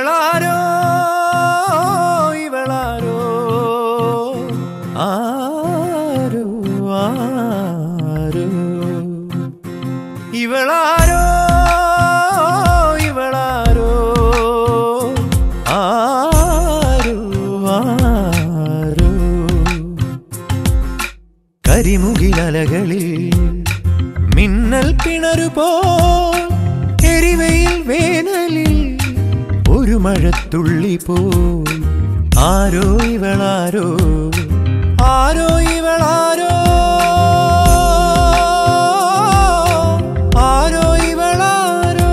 ഇവളാരോ ഇവളാരോ ആരോ ആരോ ഇവളാരോ ഇവളാരോ ആരോ ആരോ കരിമുകിലലകളിൽ മിന്നൽ പിണറുപോൽ എരിവയിൽ വേനലിൽ ഒരു മഴത്തുള്ളി പോൽ ആരോ ഇവളാരോ ആരോ ഇവളാരോ ആരോ ഇവളാരോ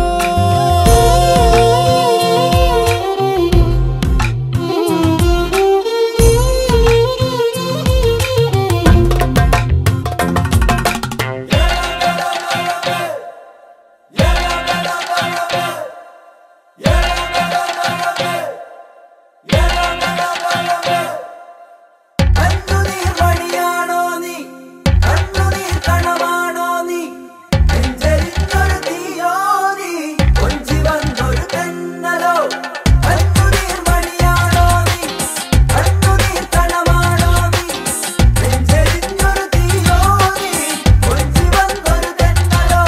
കണ്ണുനീർ വഴിയാണോ നീ കണ്ണുനീർ കണമാണോ നീ നെഞ്ചരിഞ്ഞൊരു തീയോ നീ കൊഞ്ചി വന്നൊരു തെന്നലോ കണ്ണുനീർ വഴിയാണോ നീ കണ്ണുനീർ കണമാണോ നീ നെഞ്ചരിഞ്ഞൊരു തീയോ നീ കൊഞ്ചി വന്നൊരു തെന്നലോ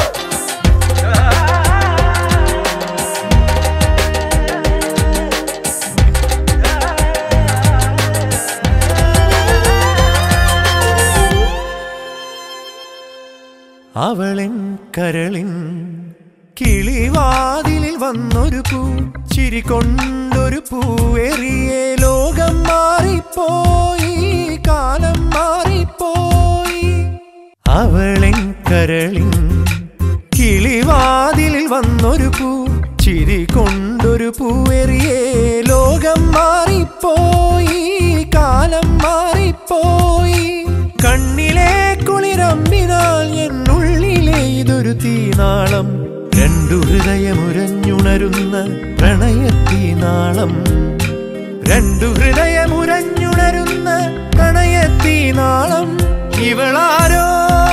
അവളൻ കരളിൻ കിളിവാതിലിൽ വന്നൊരു പൂ ചിരി കൊണ്ടൊരു പൂവെറിയേ ലോകം മാറിപ്പോയി കാലം മാറിപ്പോയി അവളൻ കരളിൻ കിളിവാതിലിൽ വന്നൊരു പൂ ചിരി കൊണ്ടൊരു പൂവെറിയേ ലോകം മാറിപ്പോയി കാലം മാറിപ്പോയി കണ്ണിലെ കുളിരമ്പിനാൽ എന്നുള്ളിലെ ഇതൊരു തീനാളം രണ്ടു ഹൃദയമുരഞ്ഞുണരുന്ന പ്രണയത്തീനാളം രണ്ടു ഹൃദയമുരഞ്ഞുണരുന്ന പ്രണയത്തീനാളം ഇവളാരോ